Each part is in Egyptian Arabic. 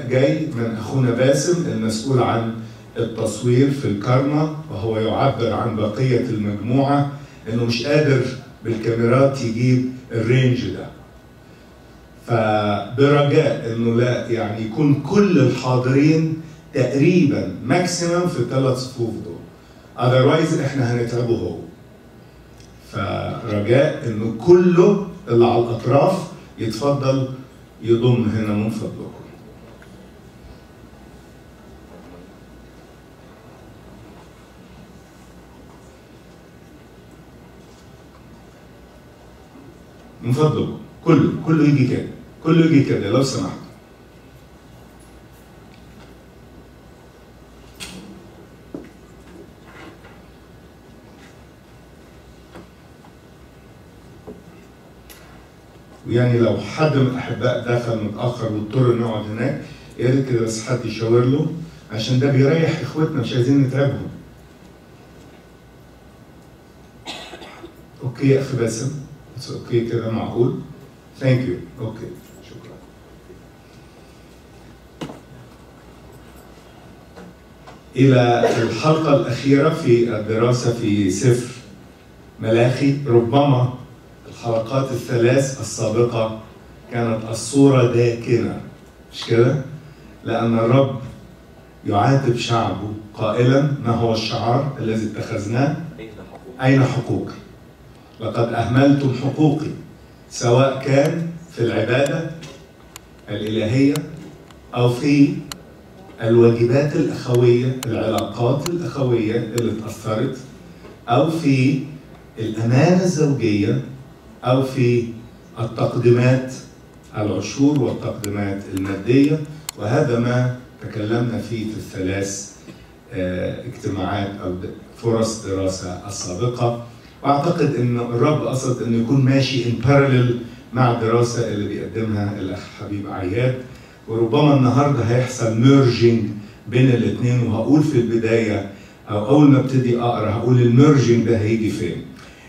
جاي من اخونا باسم المسؤول عن التصوير في الكارما وهو يعبر عن بقيه المجموعه انه مش قادر بالكاميرات يجيب الرينج ده فبرجاء انه لا يعني يكون كل الحاضرين تقريبا ماكسيمم في الثلاث صفوف دول اذروايز احنا هنتعبه هو فرجاء انه كله اللي على الاطراف يتفضل يضم هنا من فضلكم من فضلكم كله كله يجي كده كله يجي كده لو سمحت يعني لو حد من الاحباء دخل متاخر واضطر انه يقعد هناك يا ريت كده بس حد يشاور له عشان ده بيريح اخواتنا مش عايزين نتعبهم. اوكي يا اخي باسم بس اوكي كده معقول ثانك يو اوكي شكرا الى الحلقه الاخيره في الدراسه في سفر ملاخي ربما الحلقات الثلاث السابقه كانت الصوره داكنه مش كده؟ لان الرب يعاتب شعبه قائلا ما هو الشعار الذي اتخذناه؟ اين حقوقي؟ لقد اهملتم حقوقي سواء كان في العباده الالهيه او في الواجبات الاخويه العلاقات الاخويه اللي اتاثرت او في الامانه الزوجيه او في التقديمات العشور والتقديمات الماديه وهذا ما تكلمنا فيه في الثلاث اجتماعات او فرص دراسه السابقه واعتقد ان الرب قصد انه يكون ماشي ان بارلل مع الدراسه اللي بيقدمها الاخ حبيب عياد وربما النهارده هيحصل ميرجنج بين الاثنين وهقول في البدايه او اول ما ابتدي اقرا هقول الميرجنج ده هيجي فين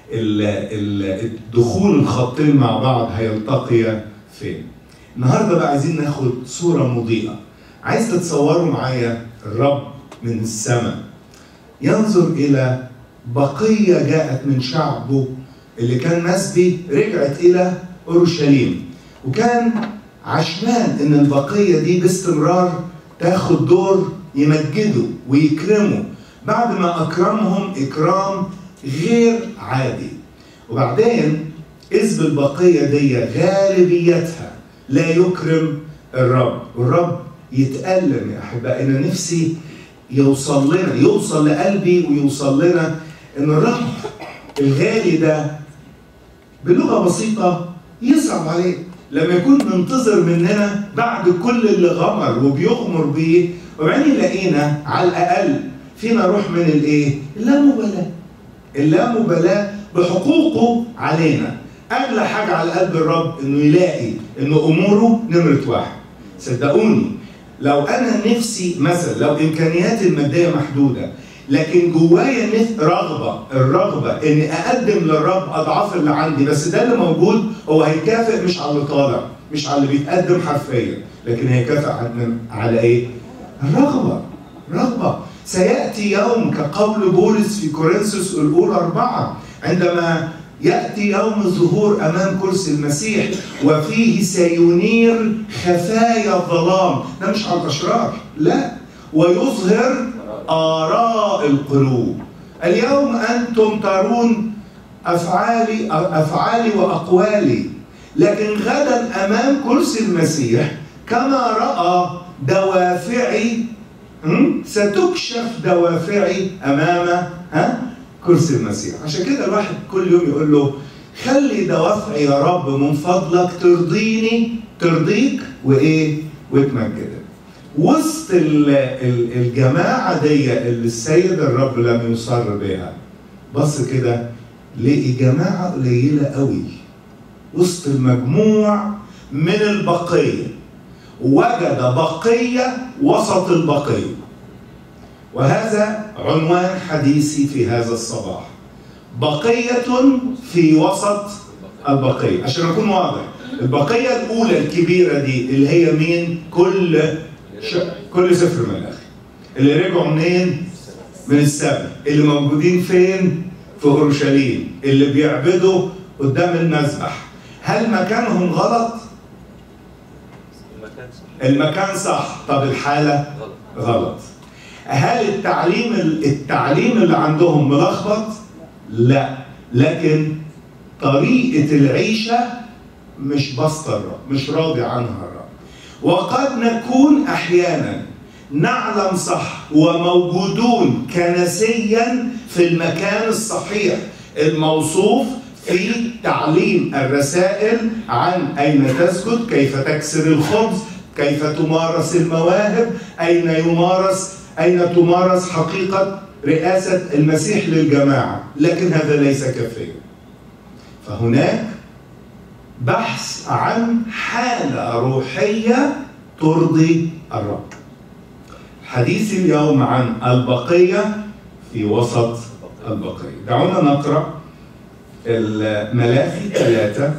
الدخول الخطين مع بعض هيلتقيا فين النهارده بقى عايزين ناخد صوره مضيئه عايز تتصوروا معايا الرب من السماء ينظر الى بقيه جاءت من شعبه اللي كان مسبي رجعت الى اورشليم وكان عشمان ان البقيه دي باستمرار تاخد دور يمجده ويكرمه بعد ما اكرمهم اكرام غير عادي وبعدين اذ بالبقيه دي غالبيتها لا يكرم الرب والرب يتألم يا احبائي انا نفسي يوصل لنا يوصل لقلبي ويوصل لنا ان الرب الغالي ده بلغه بسيطه يصعب عليه لما يكون منتظر مننا بعد كل اللي غمر وبيغمر بيه وبعدين يلاقينا على الاقل فينا روح من الايه؟ اللامبالاه اللامبالاه بحقوقه علينا اغلى حاجه على قلب الرب انه يلاقي ان اموره نمره واحد صدقوني لو انا نفسي مثلا لو امكانياتي الماديه محدوده لكن جوايا رغبه الرغبه اني اقدم للرب اضعاف اللي عندي بس ده اللي موجود هو هيكافئ مش على اللي طالع مش على اللي بيتقدم حرفيا لكن هيكافئ على ايه؟ الرغبه رغبه سياتي يوم كقول بولس في كورنثوس الاولى اربعه عندما ياتي يوم الظهور امام كرسي المسيح وفيه سينير خفايا الظلام ده مش على الاشرار لا ويظهر آراء القلوب اليوم أنتم ترون أفعالي أفعالي وأقوالي لكن غدا أمام كرسي المسيح كما رأى دوافعي ستكشف دوافعي أمام ها كرسي المسيح عشان كده الواحد كل يوم يقول له خلي دوافعي يا رب من فضلك ترضيني ترضيك وإيه وتمجدك وسط الجماعة دي اللي السيد الرب لم يصر بها بص كده لقي جماعة قليلة قوي وسط المجموع من البقية وجد بقية وسط البقية وهذا عنوان حديثي في هذا الصباح بقية في وسط البقية عشان أكون واضح البقية الأولى الكبيرة دي اللي هي مين؟ كل ش... كل سفر ملاخي اللي رجعوا منين؟ من السبت اللي موجودين فين؟ في اورشليم اللي بيعبدوا قدام المذبح هل مكانهم غلط؟ المكان صح المكان صح طب الحاله غلط غلط هل التعليم التعليم اللي عندهم ملخبط؟ لا لكن طريقة العيشة مش بسطة الرب مش راضي عنها الرب وقد نكون أحيانا نعلم صح وموجودون كنسيا في المكان الصحيح الموصوف في تعليم الرسائل عن أين تسجد كيف تكسر الخبز كيف تمارس المواهب أين يمارس أين تمارس حقيقة رئاسة المسيح للجماعة لكن هذا ليس كافيا فهناك بحث عن حالة روحية ترضي الرب حديث اليوم عن البقية في وسط البقية دعونا نقرأ الملاخي ثلاثة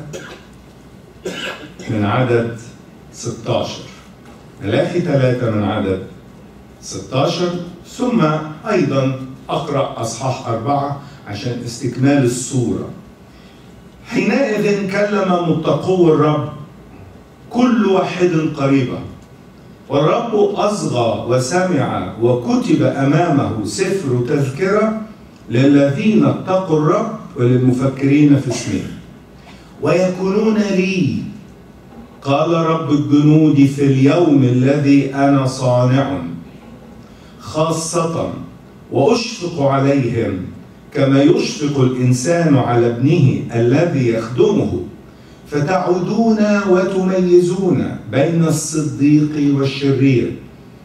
من عدد 16 ملاخي ثلاثة من عدد 16 ثم أيضا أقرأ أصحاح أربعة عشان استكمال الصورة حينئذ كلم متقو الرب كل واحد قريبا والرب أصغى وسمع وكتب أمامه سفر تذكرة للذين اتقوا الرب وللمفكرين في اسمه ويكونون لي قال رب الجنود في اليوم الذي أنا صانع خاصة وأشفق عليهم كما يشفق الإنسان على ابنه الذي يخدمه فتعودون وتميزون بين الصديق والشرير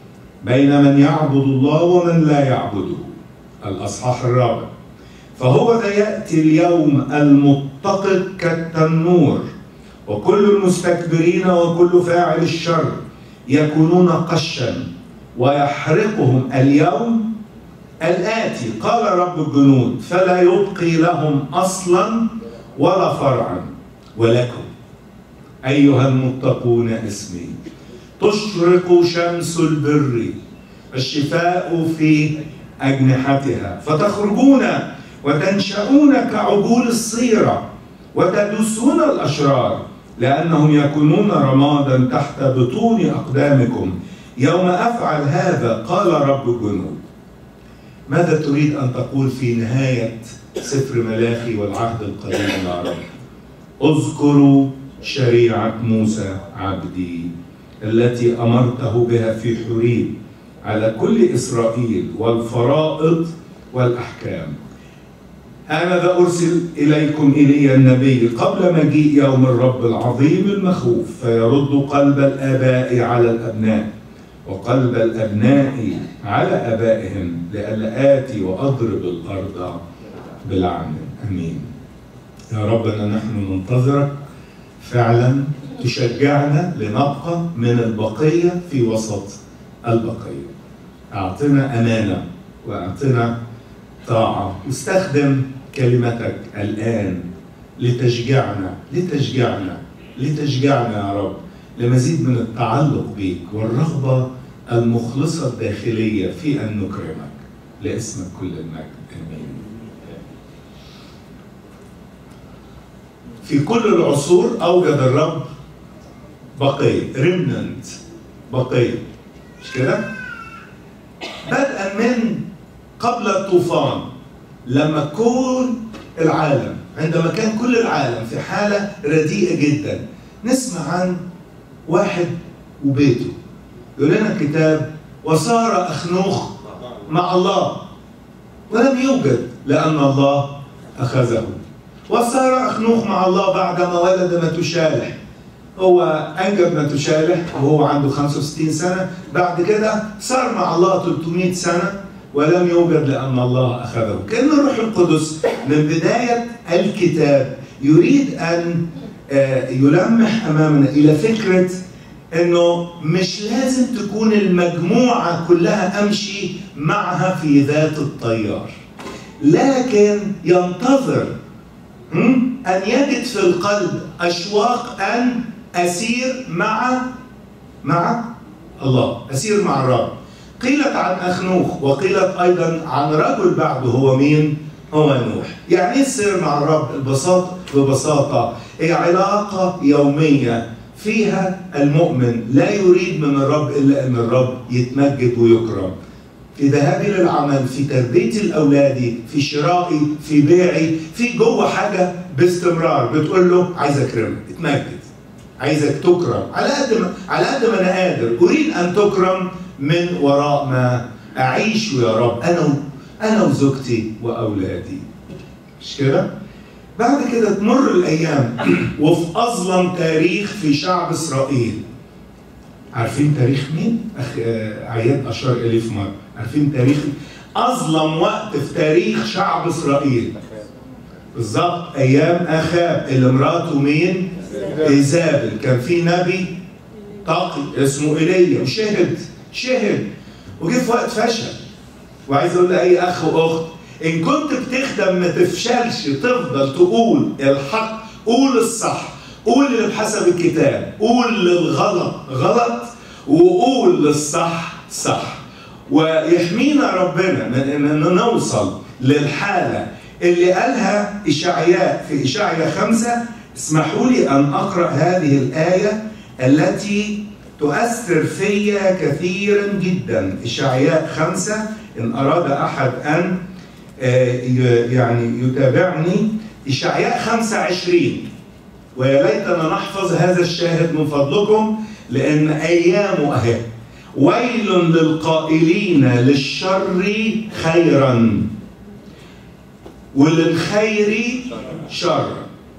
بين من يعبد الله ومن لا يعبده الأصحاح الرابع فهو ذا يأتي اليوم المتقد كالتنور وكل المستكبرين وكل فاعل الشر يكونون قشا ويحرقهم اليوم الآتي قال رب الجنود فلا يبقي لهم أصلا ولا فرعا ولكم أيها المتقون اسمي تشرق شمس البر الشفاء في أجنحتها فتخرجون وتنشؤون كعجول الصيرة وتدوسون الأشرار لأنهم يكونون رمادا تحت بطون أقدامكم يوم أفعل هذا قال رب الجنود ماذا تريد أن تقول في نهاية سفر ملاخي والعهد القديم مع رب اذكروا شريعة موسى عبدي التي أمرته بها في حريب على كل إسرائيل والفرائض والأحكام أنا ذا أرسل إليكم إلي النبي قبل مجيء يوم الرب العظيم المخوف فيرد قلب الآباء على الأبناء وقلب الأبناء على آبائهم لئلا آتي وأضرب الأرض بلعن أمين يا رب أن نحن ننتظرك فعلا تشجعنا لنبقى من البقية في وسط البقية أعطنا أمانة وأعطنا طاعة واستخدم كلمتك الآن لتشجعنا لتشجعنا لتشجعنا يا رب لمزيد من التعلق بيك والرغبة المخلصة الداخلية في أن نكرمك لاسمك كل المجد آمين في كل العصور أوجد الرب بقية ريمننت بقية مش كده؟ بدءا من قبل الطوفان لما كل العالم عندما كان كل العالم في حالة رديئة جدا نسمع عن واحد وبيته يقول لنا الكتاب وصار أخنوخ مع الله ولم يوجد لأن الله أخذه وصار أخنوخ مع الله بعدما ولد متشالح هو أنجب متشالح وهو عنده 65 سنة بعد كده صار مع الله 300 سنة ولم يوجد لأن الله أخذه كأن الروح القدس من بداية الكتاب يريد أن يلمح أمامنا إلى فكرة أنه مش لازم تكون المجموعة كلها أمشي معها في ذات الطيار لكن ينتظر أن يجد في القلب أشواق أن أسير مع مع الله أسير مع الرب قيلت عن أخنوخ وقيلت أيضا عن رجل بعده هو مين؟ هو نوح يعني ايه السير مع الرب البساطة ببساطة هي علاقة يومية فيها المؤمن لا يريد من الرب إلا أن الرب يتمجد ويكرم في ذهابي للعمل في تربية الأولاد في شرائي في بيعي في جوه حاجة باستمرار بتقول له عايز أكرمك اتمجد عايزك تكرم على قد ما على قد ما انا قادر اريد ان تكرم من وراء ما اعيش يا رب انا و... انا وزوجتي واولادي مش كده؟ بعد كده تمر الايام وفي اظلم تاريخ في شعب اسرائيل عارفين تاريخ مين؟ أخ... آه، عياد اشار اليه في مره عارفين تاريخ اظلم وقت في تاريخ شعب اسرائيل بالظبط ايام اخاب اللي مراته مين؟ ايزابل كان في نبي تقي اسمه ايليا وشهد شهد وجه في وقت فشل وعايز اقول لاي اخ واخت ان كنت بتخدم ما تفشلش تفضل تقول الحق قول الصح قول اللي بحسب الكتاب قول للغلط غلط وقول للصح صح ويحمينا ربنا من ان نوصل للحاله اللي قالها اشعياء في اشعياء خمسه اسمحوا لي ان اقرا هذه الايه التي تؤثر فيا كثيرا جدا اشعياء خمسه ان اراد احد ان آه، ي- يعني يتابعني اشعياء 25 ويا ليتنا نحفظ هذا الشاهد من فضلكم لان ايامه اهي ويل للقائلين للشر خيرا وللخير شرا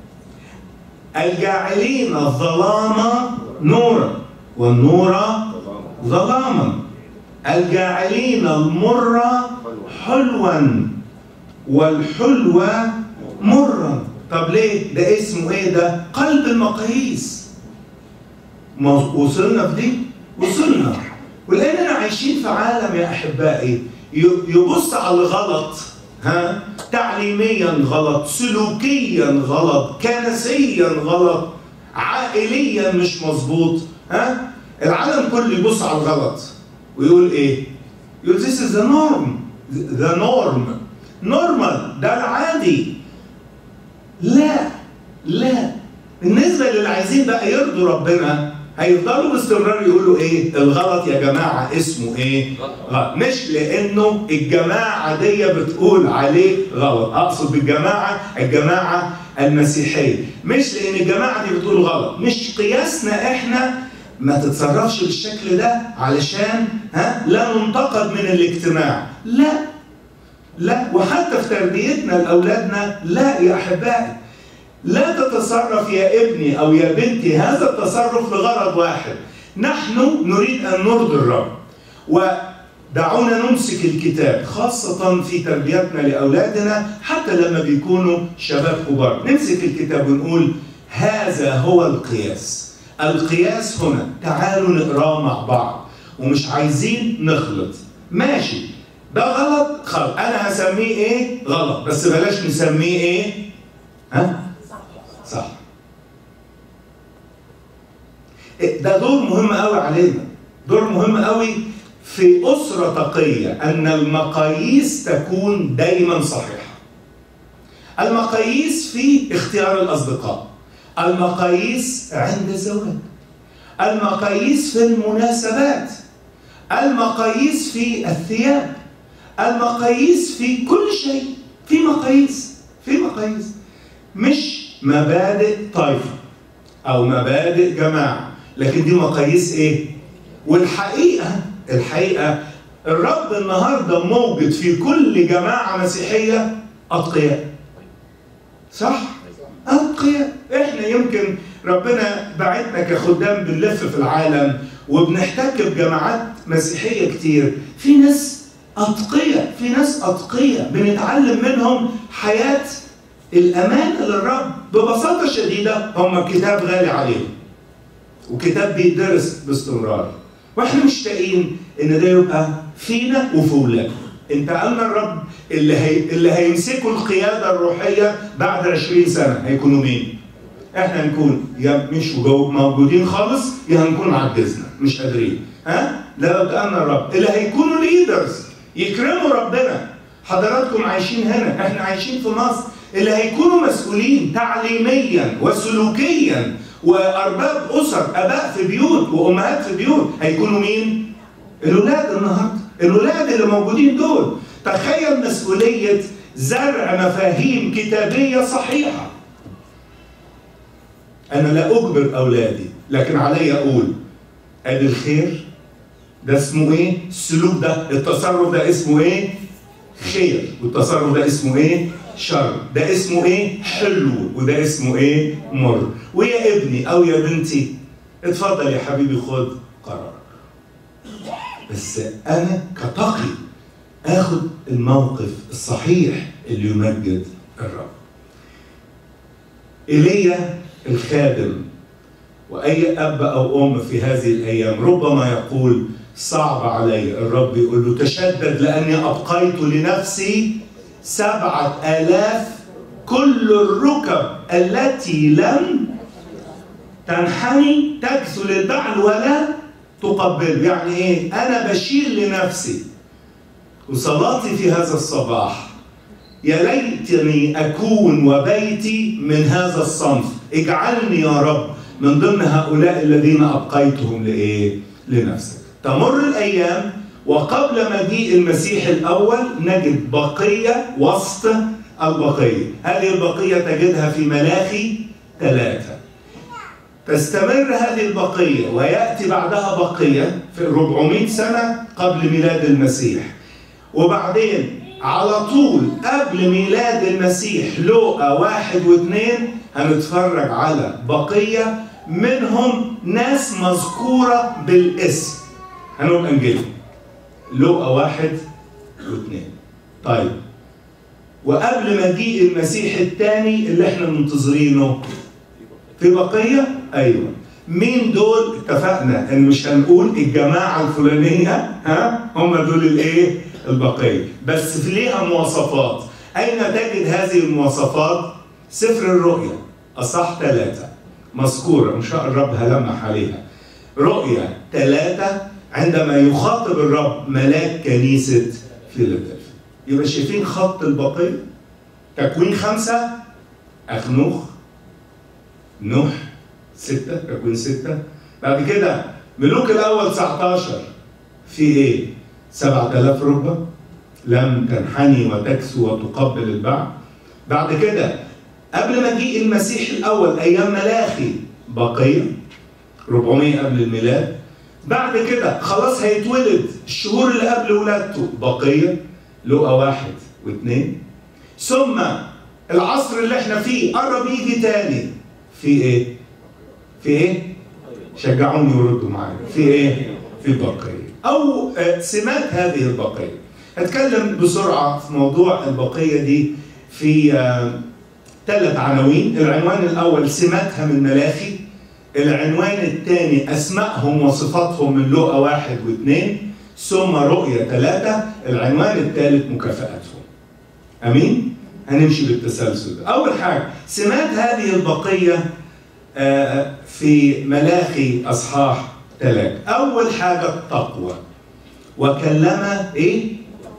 الجاعلين الظلام نورا والنور ظلاما الجاعلين المر حلوا والحلو مرا طب ليه ده اسمه ايه ده قلب المقاييس ما وصلنا في دي وصلنا ولاننا عايشين في عالم يا احبائي ي- يبص على الغلط ها تعليميا غلط سلوكيا غلط كنسيا غلط عائليا مش مظبوط ها العالم كله يبص على الغلط ويقول ايه يقول this is the norm the norm normal ده العادي لا لا بالنسبه للي عايزين بقى يرضوا ربنا هيفضلوا باستمرار يقولوا ايه الغلط يا جماعه اسمه ايه غلط مش لانه الجماعه دي بتقول عليه غلط اقصد بالجماعه الجماعه المسيحيه مش لان الجماعه دي بتقول غلط مش قياسنا احنا ما تتصرفش بالشكل ده علشان ها لا ننتقد من الاجتماع لا لا وحتى في تربيتنا لاولادنا لا يا احبائي لا تتصرف يا ابني او يا بنتي هذا التصرف لغرض واحد نحن نريد ان نرضي الرب ودعونا نمسك الكتاب خاصة في تربيتنا لأولادنا حتى لما بيكونوا شباب كبار نمسك الكتاب ونقول هذا هو القياس القياس هنا تعالوا نقراه مع بعض ومش عايزين نخلط ماشي ده غلط خلاص انا هسميه ايه غلط بس بلاش نسميه ايه ها صح إيه، ده دور مهم قوي علينا دور مهم قوي في أسرة تقية أن المقاييس تكون دايما صحيحة المقاييس في اختيار الأصدقاء المقاييس عند الزواج المقاييس في المناسبات المقاييس في الثياب المقاييس في كل شيء في مقاييس في مقاييس مش مبادئ طائفة أو مبادئ جماعة لكن دي مقاييس إيه؟ والحقيقة الحقيقة الرب النهاردة موجود في كل جماعة مسيحية أتقياء صح؟ أتقياء إحنا يمكن ربنا بعتنا كخدام بنلف في العالم وبنحتك بجماعات مسيحية كتير في ناس أتقياء في ناس أتقياء بنتعلم منهم حياة الأمان للرب ببساطة شديدة هم كتاب غالي عليهم وكتاب بيدرس باستمرار واحنا مشتاقين ان ده يبقى فينا وفي ولادنا انت قالنا الرب اللي هي اللي هيمسكوا القياده الروحيه بعد 20 سنه هيكونوا مين؟ احنا نكون يا مش جو- موجودين خالص يا هنكون عجزنا مش قادرين ها لا كأن الرب اللي هيكونوا ليدرز يكرموا ربنا حضراتكم عايشين هنا احنا عايشين في مصر اللي هيكونوا مسؤولين تعليميا وسلوكيا وارباب اسر اباء في بيوت وامهات في بيوت هيكونوا مين؟ الولاد النهارده الولاد اللي موجودين دول تخيل مسؤوليه زرع مفاهيم كتابيه صحيحه انا لا اجبر اولادي لكن علي اقول ادي الخير ده اسمه ايه؟ السلوك ده التصرف ده اسمه ايه؟ خير والتصرف ده اسمه ايه؟ شر ده اسمه ايه؟ حلو وده اسمه ايه؟ مر ويا ابني او يا بنتي اتفضل يا حبيبي خد قرار بس انا كتقي اخد الموقف الصحيح اللي يمجد الرب ايليا الخادم واي اب او ام في هذه الايام ربما يقول صعب علي الرب يقول له تشدد لاني ابقيت لنفسي سبعه الاف كل الركب التي لم تنحني تكسل البعل ولا تقبل يعني ايه انا بشيل لنفسي وصلاتي في هذا الصباح يا ليتني اكون وبيتي من هذا الصنف اجعلني يا رب من ضمن هؤلاء الذين ابقيتهم لايه لنفسك تمر الايام وقبل مجيء المسيح الاول نجد بقيه وسط البقيه هذه البقيه تجدها في ملاخي ثلاثه تستمر هذه البقية ويأتي بعدها بقية في 400 سنة قبل ميلاد المسيح وبعدين على طول قبل ميلاد المسيح لوقا واحد واثنين هنتفرج على بقية منهم ناس مذكورة بالاسم هنبقى نجيلهم لوقا واحد واثنين طيب وقبل مجيء المسيح الثاني اللي احنا منتظرينه في بقية؟ أيوة مين دول اتفقنا ان مش هنقول الجماعة الفلانية ها هم دول الايه البقية بس في ليها مواصفات أين تجد هذه المواصفات سفر الرؤيا أصح ثلاثة مذكورة إن شاء الرب هلمح عليها رؤيا ثلاثة عندما يخاطب الرب ملاك كنيسة فيلادلفيا يبقى شايفين خط البقية تكوين خمسة أخنوخ نوح ستة تكوين ستة بعد كده ملوك الأول 19 في إيه؟ 7000 ركبة لم تنحني وتكسو وتقبل البعض بعد كده قبل مجيء المسيح الأول أيام ملاخي بقية 400 قبل الميلاد بعد كده خلاص هيتولد الشهور اللي قبل ولادته بقية لقى واحد واثنين ثم العصر اللي احنا فيه قرب يجي تاني في ايه؟ في ايه؟ شجعوني وردوا معايا في ايه؟ في بقية او سمات هذه البقية هتكلم بسرعة في موضوع البقية دي في ثلاث عناوين العنوان الأول سماتها من ملاخي العنوان الثاني أسمائهم وصفاتهم من لقا واحد واثنين ثم رؤية ثلاثة العنوان الثالث مكافآتهم أمين؟ هنمشي بالتسلسل أول حاجة سمات هذه البقية في ملاخي أصحاح ثلاثة أول حاجة التقوى وكلم إيه؟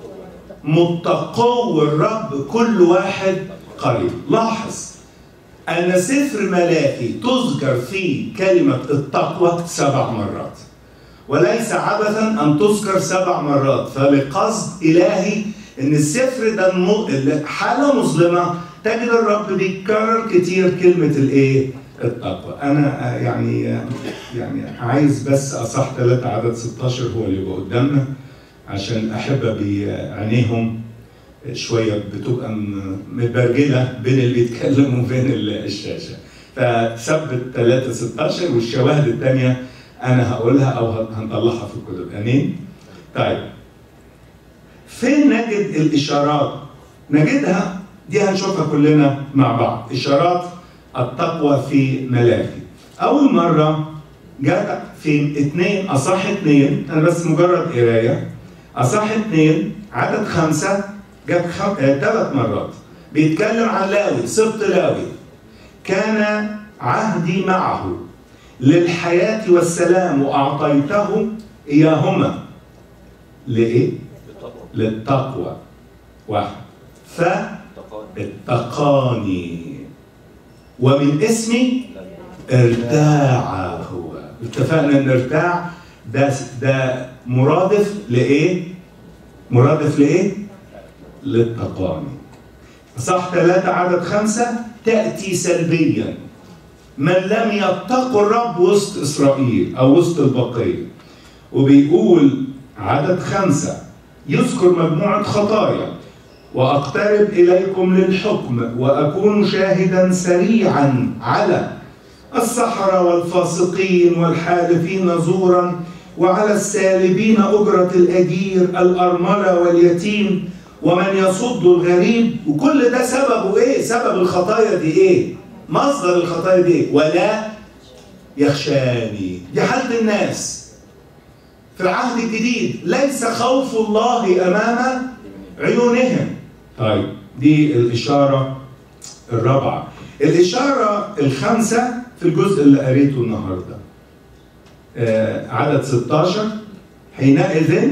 متقو الرب كل واحد قريب لاحظ أن سفر ملاكي تذكر فيه كلمة التقوى سبع مرات وليس عبثا أن تذكر سبع مرات فلقصد إلهي أن السفر ده حالة مظلمة تجد الرب بيكرر كتير كلمة الإيه؟ التقوى أنا يعني يعني عايز بس أصح ثلاثة عدد 16 هو اللي يبقى قدامنا عشان أحبة بعينيهم شويه بتبقى متبرجله بين اللي بيتكلم وبين الشاشه فثبت 3 16 والشواهد الثانيه انا هقولها او هنطلعها في الكتب امين طيب فين نجد الاشارات نجدها دي هنشوفها كلنا مع بعض اشارات التقوى في ملاكي اول مره جت في اثنين اصح اثنين انا بس مجرد قرايه اصح اثنين عدد خمسه جاب خم... ثلاث مرات بيتكلم عن لاوي سبط لاوي كان عهدي معه للحياة والسلام وأعطيته إياهما لإيه؟ للتقوى واحد فاتقاني ومن اسمي ارتاع هو اتفقنا ان ارتاع ده ده مرادف لايه؟ مرادف لايه؟ للتقاني صح ثلاثة عدد خمسة تأتي سلبيا من لم يتقوا الرب وسط إسرائيل أو وسط البقية وبيقول عدد خمسة يذكر مجموعة خطايا وأقترب إليكم للحكم وأكون شاهدا سريعا على السحرة والفاسقين والحالفين زورا وعلى السالبين أجرة الأجير الأرملة واليتيم ومن يصد الغريب وكل ده سببه إيه؟ سبب الخطايا دي إيه؟ مصدر الخطايا دي إيه؟ ولا يخشاني دي حالة الناس في العهد الجديد ليس خوف الله أمام عيونهم طيب دي الإشارة الرابعة الإشارة الخامسة في الجزء اللي قريته النهاردة آه عدد 16 حينئذ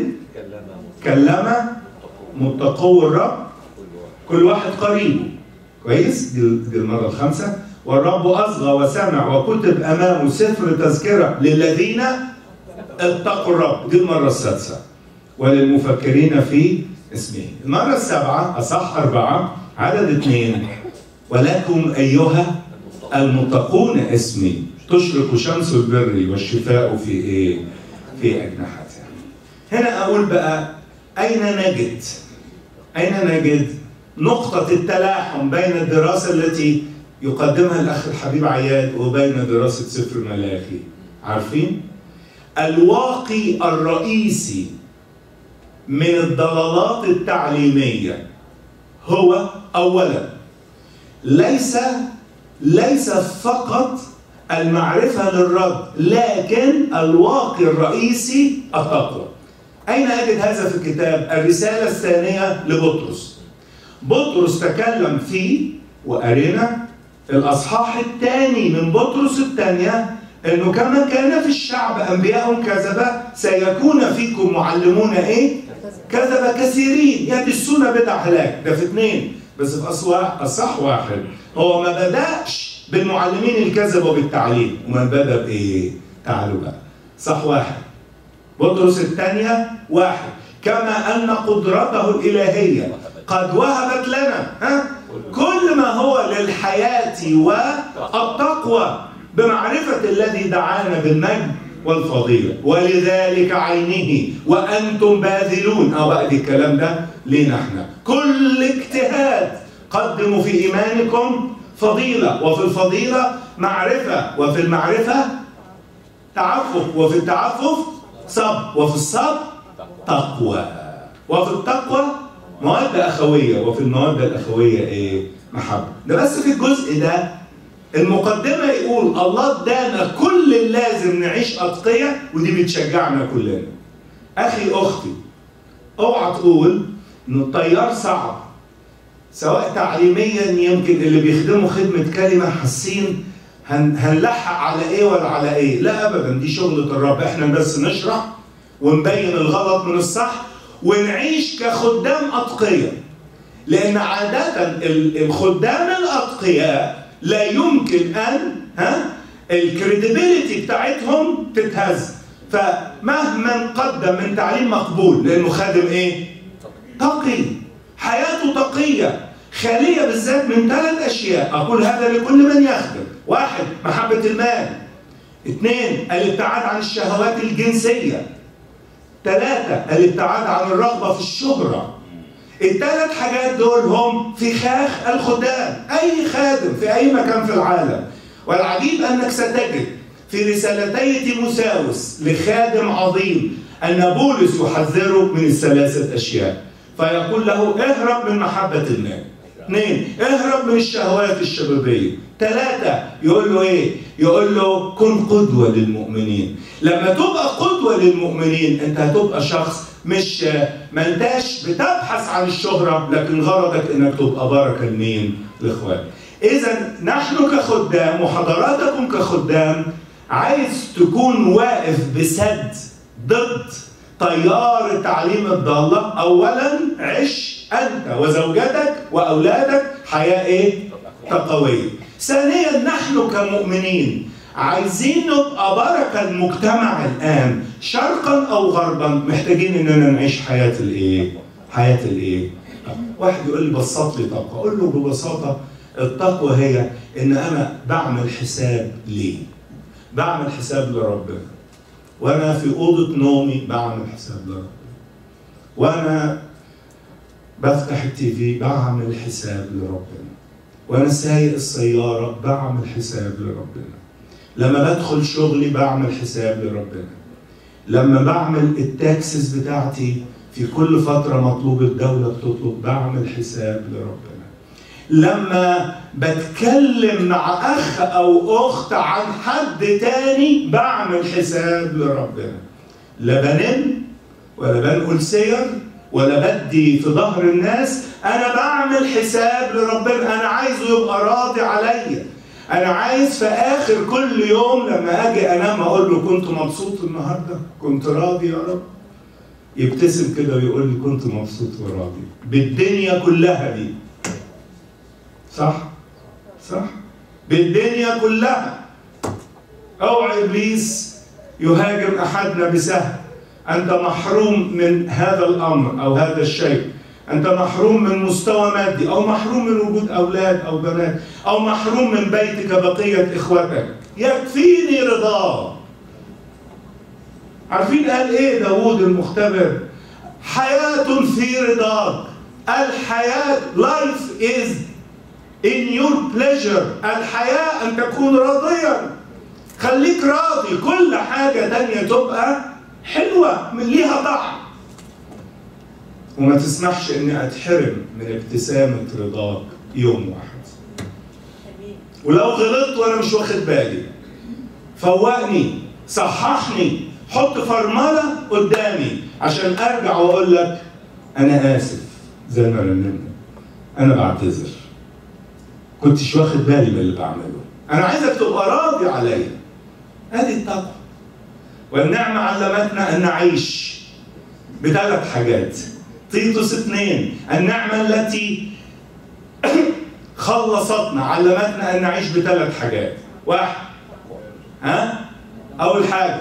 كلم متقو الرب كل واحد قريبه كويس دي, دي المرة الخامسة والرب أصغى وسمع وكتب أمامه سفر تذكرة للذين اتقوا الرب دي المرة السادسة وللمفكرين في اسمه المرة السابعة أصح أربعة عدد اثنين ولكم أيها المتقون اسمي تشرق شمس البر والشفاء في إيه؟ في أجنحتها هنا أقول بقى أين نجد أين نجد نقطة التلاحم بين الدراسة التي يقدمها الأخ الحبيب عياد وبين دراسة سفر ملاخي عارفين؟ الواقي الرئيسي من الضلالات التعليمية هو أولا ليس ليس فقط المعرفة للرب لكن الواقي الرئيسي التقوى أين أجد هذا في الكتاب؟ الرسالة الثانية لبطرس بطرس تكلم فيه وقرينا الأصحاح الثاني من بطرس الثانية انه كما كان في الشعب انبياء كذبه سيكون فيكم معلمون ايه؟ كذب كثيرين يدسون بدع هلاك ده في اثنين بس في اصح واحد هو ما بداش بالمعلمين الكذبه بالتعليم وما بدا بايه؟ تعالوا بقى صح واحد بطرس الثانيه واحد كما ان قدرته الالهيه قد وهبت لنا ها كل ما هو للحياه والتقوى بمعرفة الذي دعانا بالمجد والفضيلة ولذلك عينه وأنتم باذلون أو بقى دي الكلام ده لينا احنا كل اجتهاد قدموا في إيمانكم فضيلة وفي الفضيلة معرفة وفي المعرفة تعفف وفي التعفف صبر وفي الصبر تقوى وفي التقوى مودة أخوية وفي المودة الأخوية إيه؟ محبة ده بس في الجزء ده المقدمة يقول الله ادانا كل اللازم نعيش أتقية ودي بتشجعنا كلنا. أخي أختي اوعى تقول إن الطيار صعب سواء تعليميا يمكن اللي بيخدموا خدمة كلمة حاسين هن هنلحق على إيه ولا على إيه؟ لا أبدا دي شغلة الرب إحنا بس نشرح ونبين الغلط من الصح ونعيش كخدام أتقية. لأن عادة الخدام الأتقياء لا يمكن ان ها الكريديبيليتي بتاعتهم تتهز فمهما قدم من تعليم مقبول لانه خادم ايه؟ تقي حياته تقيه خاليه بالذات من ثلاث اشياء اقول هذا لكل من يخدم واحد محبه المال اثنين الابتعاد عن الشهوات الجنسيه ثلاثه الابتعاد عن الرغبه في الشهره الثلاث حاجات دول هم فخاخ الخدام اي خادم في اي مكان في العالم والعجيب انك ستجد في رسالتي تيموساوس لخادم عظيم ان بولس يحذره من الثلاثه اشياء فيقول له اهرب من محبه المال اثنين اهرب من الشهوات الشبابيه ثلاثة يقول له ايه؟ يقول له كن قدوة للمؤمنين. لما تبقى قدوة للمؤمنين انت هتبقى شخص مش ما انتش بتبحث عن الشهرة لكن غرضك انك تبقى بركة لمين؟ لاخوانك. اذا نحن كخدام وحضراتكم كخدام عايز تكون واقف بسد ضد تيار التعليم الضالة أولا عش أنت وزوجتك وأولادك حياة إيه؟ تقوية ثانيا نحن كمؤمنين عايزين نبقى بركة المجتمع الآن شرقا أو غربا محتاجين إننا نعيش حياة الإيه؟ حياة الإيه؟ واحد يقول لي بسط لي تقوى أقول له ببساطة التقوى هي إن أنا بعمل حساب ليه؟ بعمل حساب لربنا وانا في اوضه نومي بعمل حساب لربنا وانا بفتح التي في بعمل حساب لربنا وانا سايق السياره بعمل حساب لربنا لما بدخل شغلي بعمل حساب لربنا لما بعمل التاكسس بتاعتي في كل فتره مطلوب الدوله بتطلب بعمل حساب لربنا لما بتكلم مع اخ او اخت عن حد تاني بعمل حساب لربنا لا بنم ولا بنقول سير ولا بدي في ظهر الناس انا بعمل حساب لربنا انا عايزه يبقى راضي عليا انا عايز في اخر كل يوم لما اجي انام اقول له كنت مبسوط النهارده كنت راضي يا رب يبتسم كده ويقول لي كنت مبسوط وراضي بالدنيا كلها دي صح صح بالدنيا كلها اوعى ابليس يهاجم احدنا بسهل انت محروم من هذا الامر او هذا الشيء انت محروم من مستوى مادي او محروم من وجود اولاد او بنات او محروم من بيتك بقيه اخوتك يكفيني رضاه عارفين قال ايه داوود المختبر حياه في رضاك الحياه life is in your pleasure الحياة أن تكون راضيا خليك راضي كل حاجة تانية تبقى حلوة من ليها طعم وما تسمحش اني اتحرم من ابتسامة رضاك يوم واحد ولو غلطت وانا مش واخد بالي فوقني صححني حط فرملة قدامي عشان ارجع واقول لك انا اسف زي ما رنمنا انا بعتذر كنتش واخد بالي من اللي بعمله انا عايزك تبقى راضي عليا ادي التقوى والنعمة علمتنا ان نعيش بثلاث حاجات تيتوس اثنين النعمة التي خلصتنا علمتنا ان نعيش بثلاث حاجات واحد ها اول حاجة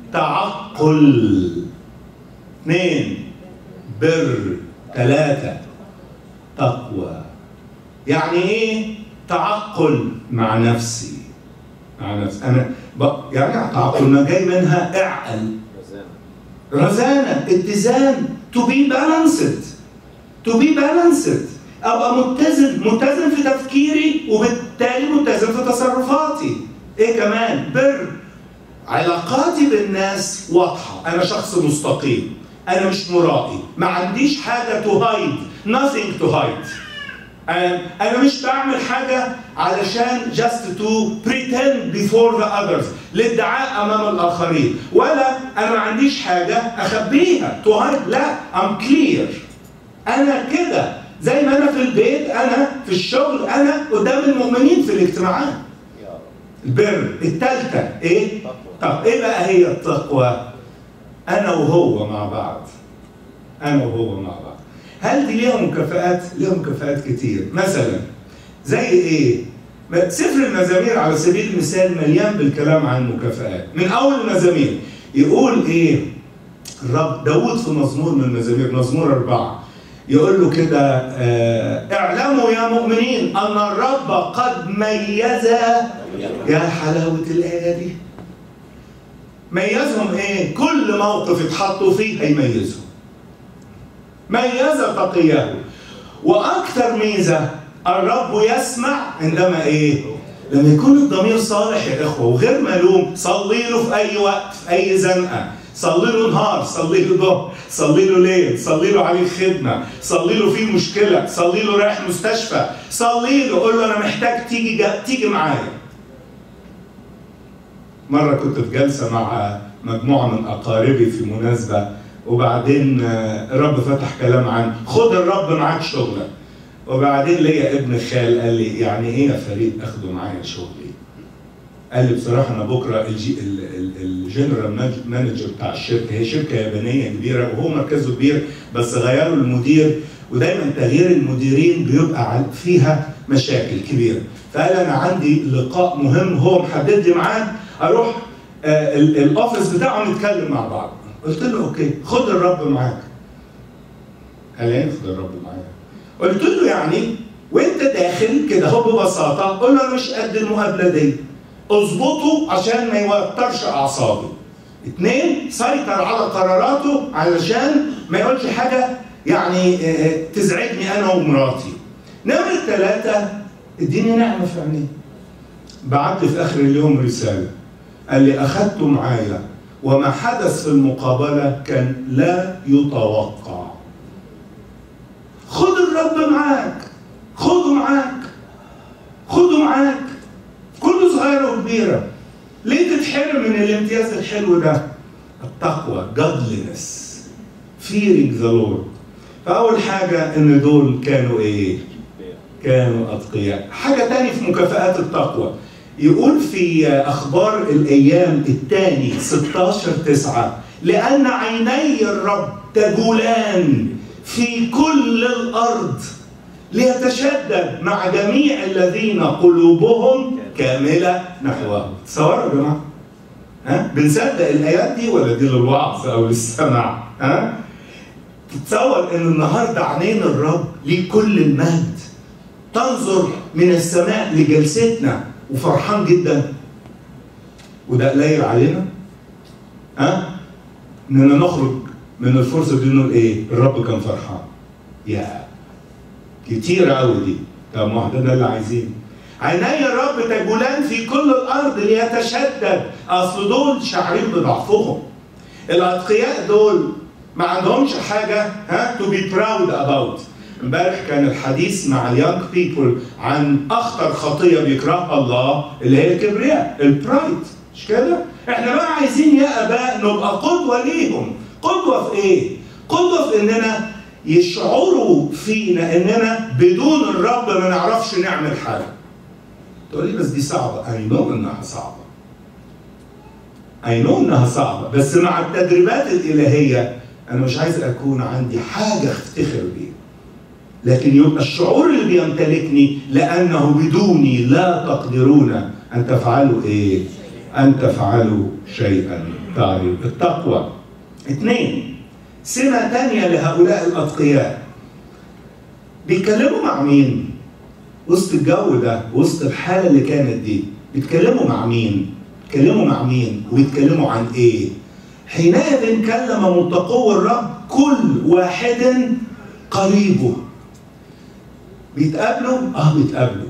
تعقل اثنين بر ثلاثة تقوى يعني ايه تعقل مع نفسي مع نفسي انا ب... يعني تعقل ما جاي منها اعقل رزانة اتزان to be balanced to be balanced ابقى متزن متزن في تفكيري وبالتالي متزن في تصرفاتي ايه كمان بر علاقاتي بالناس واضحة أنا شخص مستقيم أنا مش مرائي ما عنديش حاجة to hide nothing to hide انا مش بعمل حاجه علشان just to pretend before the others للدعاء امام الاخرين ولا انا ما عنديش حاجه اخبيها to hide لا I'm clear انا كده زي ما انا في البيت انا في الشغل انا قدام المؤمنين في الاجتماعات البر الثالثه ايه طب ايه بقى هي التقوى انا وهو مع بعض انا وهو مع بعض هل دي ليها مكافآت؟ ليها مكافآت كتير، مثلا زي ايه؟ سفر المزامير على سبيل المثال مليان بالكلام عن المكافآت، من أول المزامير يقول ايه؟ الرب داود في مزمور من المزامير مزمور أربعة يقول له كده آه اعلموا يا مؤمنين أن الرب قد ميز يا حلاوة الآية دي ميزهم ايه؟ كل موقف اتحطوا فيه هيميزهم ميز تقيه واكثر ميزه الرب يسمع عندما ايه لما يكون الضمير صالح يا اخوه وغير ملوم صلي له في اي وقت في اي زنقه صلي له نهار صلي له ظهر صلي له ليل صلي له عليه خدمه صلي له في مشكله صلي له رايح مستشفى صلي له قول له انا محتاج تيجي جا... تيجي معايا مره كنت في جلسه مع مجموعه من اقاربي في مناسبه وبعدين الرب فتح كلام عن خد الرب معاك شغلك وبعدين ليا ابن خال قال لي يعني ايه يا فريد اخده معايا شغلي قال لي بصراحه انا بكره الجي ال- ال- الجنرال مانجر بتاع الشركه هي شركه يابانيه كبيره وهو مركزه كبير بس غيروا المدير ودايما تغيير المديرين بيبقى عن- فيها مشاكل كبيره فقال انا عندي لقاء مهم هو محدد لي ميعاد اروح آه، ال- الاوفيس بتاعه نتكلم مع بعض قلت له اوكي خد الرب معاك قال لي خد الرب معايا قلت له يعني وانت داخل كده هو ببساطه قول له انا مش قد المقابله دي اظبطه عشان ما يوترش اعصابي اثنين سيطر على قراراته علشان ما يقولش حاجه يعني آه، آه، تزعجني انا ومراتي نمرة ثلاثة اديني نعمة في عينيه بعت لي في اخر اليوم رسالة قال لي اخذته معايا وما حدث في المقابلة كان لا يتوقع خد الرب معاك خده معاك خده معاك كله صغيرة وكبيرة ليه تتحرم من الامتياز الحلو ده التقوى godliness fearing the Lord فأول حاجة إن دول كانوا إيه؟ كانوا أتقياء حاجة تاني في مكافآت التقوى يقول في أخبار الأيام الثاني 16 9 لأن عيني الرب تجولان في كل الأرض ليتشدد مع جميع الذين قلوبهم كاملة نحوه تصوروا يا جماعة ها بنصدق الآيات دي ولا دي للوعظ أو للسمع ها تتصور ان النهارده عينين الرب ليه كل المجد تنظر من السماء لجلستنا وفرحان جدا وده قليل علينا ها اننا نخرج من الفرصه دي نقول ايه الرب كان فرحان يا كتير قوي دي طب ما احنا ده اللي عايزينه عيني الرب تجولان في كل الارض ليتشدد اصل دول شاعرين بضعفهم الاتقياء دول ما عندهمش حاجه ها تو بي براود اباوت امبارح كان الحديث مع اليانج بيبول عن اخطر خطيه بيكرهها الله اللي هي الكبرياء البرايد مش كده؟ احنا بقى عايزين يا اباء نبقى قدوه ليهم قدوه في ايه؟ قدوه في اننا يشعروا فينا اننا بدون الرب ما نعرفش نعمل حاجه تقول لي بس دي صعبه اي نو انها صعبه اي نو انها صعبه بس مع التدريبات الالهيه انا مش عايز اكون عندي حاجه افتخر بيها لكن يبقى الشعور اللي بيمتلكني لانه بدوني لا تقدرون ان تفعلوا ايه؟ ان تفعلوا شيئا تعرف التقوى اثنين سمة تانية لهؤلاء الأتقياء بيتكلموا مع مين؟ وسط الجو ده وسط الحالة اللي كانت دي بيتكلموا مع مين؟ بيتكلموا مع مين؟ وبيتكلموا عن إيه؟ حينئذ كلم متقو الرب كل واحد قريبه بيتقابلوا؟ اه بيتقابلوا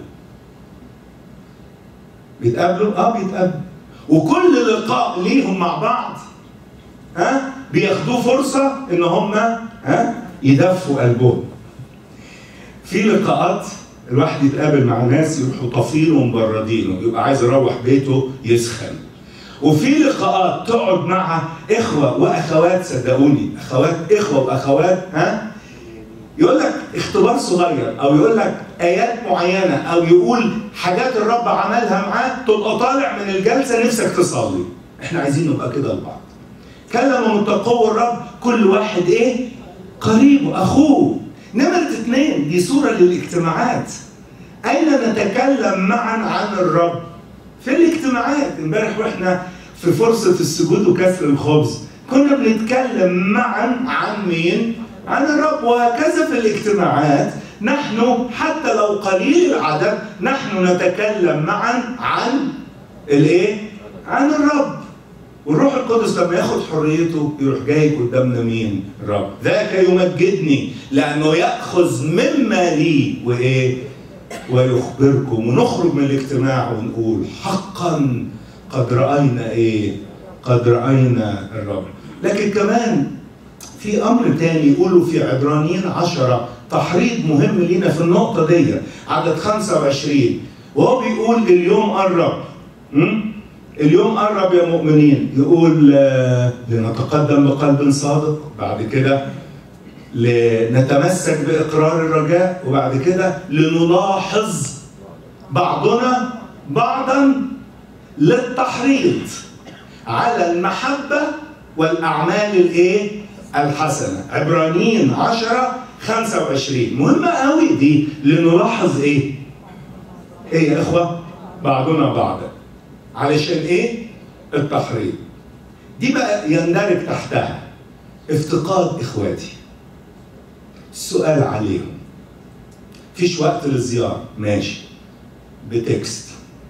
بيتقابلوا؟ اه بيتقابلوا وكل لقاء ليهم مع بعض ها بياخدوه فرصة ان هم ها يدفوا قلبهم في لقاءات الواحد يتقابل مع ناس يروحوا طافينه ومبردينه يبقى عايز يروح بيته يسخن وفي لقاءات تقعد مع اخوه واخوات صدقوني اخوات اخوه واخوات ها يقول لك اختبار صغير او يقول لك ايات معينه او يقول حاجات الرب عملها معاه تبقى طالع من الجلسه نفسك تصلي احنا عايزين نبقى كده لبعض كلم متقو الرب كل واحد ايه قريبه اخوه نمرة اثنين دي صورة للاجتماعات أين نتكلم معا عن الرب في الاجتماعات امبارح واحنا في فرصة السجود وكسر الخبز كنا بنتكلم معا عن مين؟ عن الرب وهكذا في الاجتماعات نحن حتى لو قليل العدد نحن نتكلم معا عن الايه؟ عن الرب والروح القدس لما ياخد حريته يروح جاي قدامنا مين؟ الرب ذاك يمجدني لانه ياخذ مما لي وايه؟ ويخبركم ونخرج من الاجتماع ونقول حقا قد راينا ايه؟ قد راينا الرب لكن كمان في امر تاني يقولوا في عبرانيين عشرة تحريض مهم لينا في النقطه دي عدد 25 وهو بيقول اليوم قرب م? اليوم قرب يا مؤمنين يقول آه، لنتقدم بقلب صادق بعد كده لنتمسك باقرار الرجاء وبعد كده لنلاحظ بعضنا بعضا للتحريض على المحبه والاعمال الايه الحسنه عبرانيين 10 25 مهمه قوي دي لنلاحظ ايه ايه يا اخوه بعضنا بعضا علشان ايه التحريض دي بقى يندرج تحتها افتقاد اخواتي السؤال عليهم فيش وقت للزيارة ماشي بتكست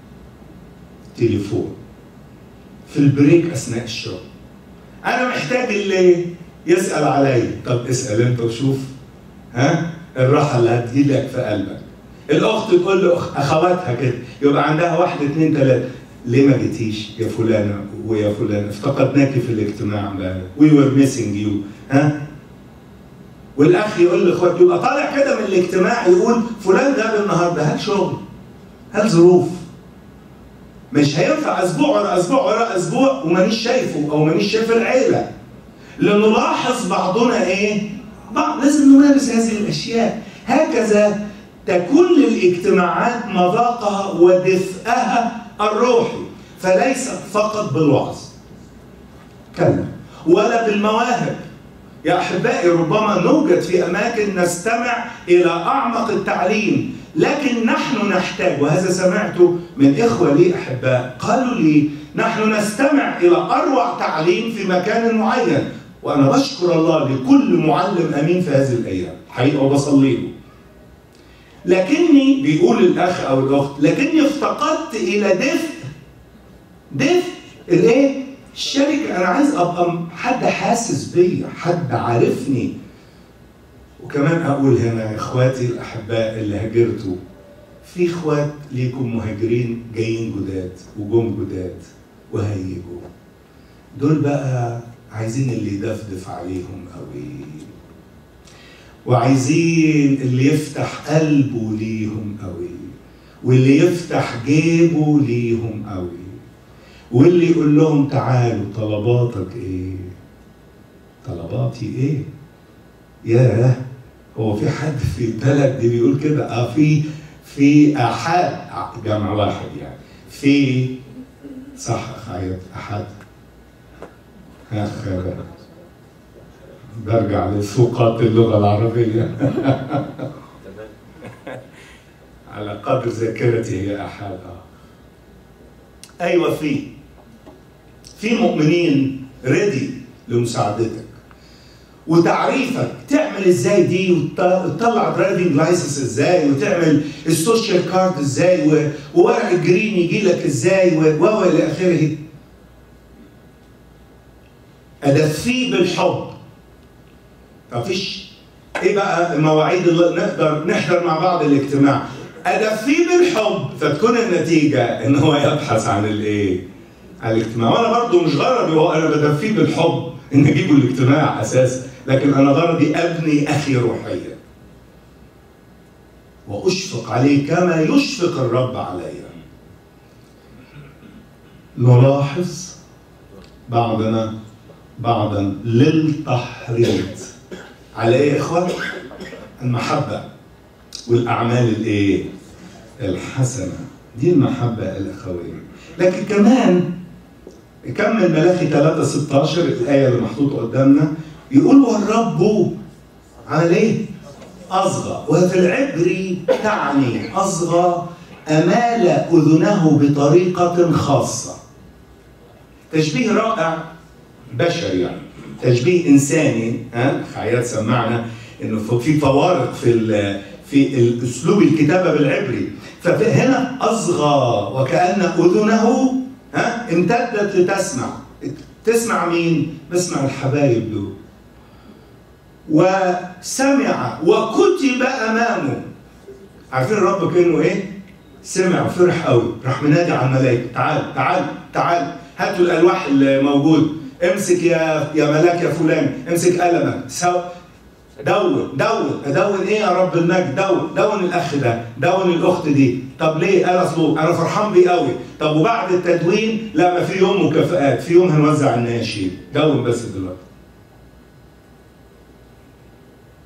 تليفون في البريك اثناء الشغل انا محتاج اللي يسال عليا طب اسال انت وشوف ها الراحه اللي هتجيلك في قلبك الاخت تقول لاخ اخواتها كده يبقى عندها واحد اثنين ثلاثه ليه ما جيتيش يا فلانه ويا فلان افتقدناكي في الاجتماع امبارح وي وير ميسنج يو ها والاخ يقول لاخواته يبقى طالع كده من الاجتماع يقول فلان جاب النهارده هل شغل هل ظروف مش هينفع اسبوع ورا اسبوع ورا اسبوع ومانيش شايفه او مانيش شايف العيله لنلاحظ بعضنا ايه؟ بعض لازم نمارس هذه الاشياء هكذا تكون للاجتماعات مذاقها ودفئها الروحي فليست فقط بالوعظ كلا ولا بالمواهب يا احبائي ربما نوجد في اماكن نستمع الى اعمق التعليم لكن نحن نحتاج وهذا سمعته من اخوه لي احباء قالوا لي نحن نستمع الى اروع تعليم في مكان معين وانا بشكر الله لكل معلم امين في هذه الايام حقيقه وبصلي له لكني بيقول الاخ او الاخت لكني افتقدت الى دفء دفء الايه الشركه انا عايز ابقى حد حاسس بيا حد عارفني وكمان اقول هنا يا اخواتي الاحباء اللي هاجرتوا في اخوات ليكم مهاجرين جايين جداد وجم جداد وهيجوا دول بقى عايزين اللي يدفدف عليهم قوي وعايزين اللي يفتح قلبه ليهم قوي واللي يفتح جيبه ليهم قوي واللي يقول لهم تعالوا طلباتك ايه طلباتي ايه ياه هو في حد في البلد دي بيقول كده اه في في احد جمع واحد يعني في صح خيط احد اخ برجع لسوقات اللغه العربيه على قدر ذاكرتي هي احد اه ايوه في في مؤمنين ريدي لمساعدتك وتعريفك تعمل ازاي دي وتطلع درايفنج لايسنس ازاي وتعمل السوشيال كارد ازاي وورق الجرين يجي لك ازاي و الى اخره ادفيه بالحب مفيش ايه بقى المواعيد اللي نقدر نحضر مع بعض الاجتماع ادفيه بالحب فتكون النتيجه ان هو يبحث عن الايه عن الاجتماع وانا برضو مش غرضي هو انا بدفيه بالحب ان اجيبه الاجتماع اساسا لكن انا غرضي ابني اخي روحيا واشفق عليه كما يشفق الرب علي نلاحظ بعضنا بعضا للتحريض على ايه يا اخوان المحبه والاعمال الايه الحسنه دي المحبه الاخويه لكن كمان كمل ملاخي 3 16 الايه اللي محطوطه قدامنا يقول والرب عمل ايه؟ اصغى وفي العبري تعني اصغى امال اذنه بطريقه خاصه تشبيه رائع بشري يعني تشبيه انساني ها حياه سمعنا انه في فوارق في في الاسلوب الكتابه بالعبري فهنا اصغى وكان اذنه ها امتدت لتسمع تسمع مين؟ بسمع الحبايب دول وسمع وكتب امامه عارفين الرب كانه ايه؟ سمع وفرح قوي راح منادي على الملائكه تعال تعال تعال هاتوا الالواح اللي موجود امسك يا يا ملاك يا فلان امسك قلمك دون دون ادون ايه يا رب المجد دون دون الاخ ده دون الاخت دي طب ليه انا اصله انا فرحان بيه قوي طب وبعد التدوين لا ما في يوم مكافآت في يوم هنوزع الناشيد دون بس دلوقتي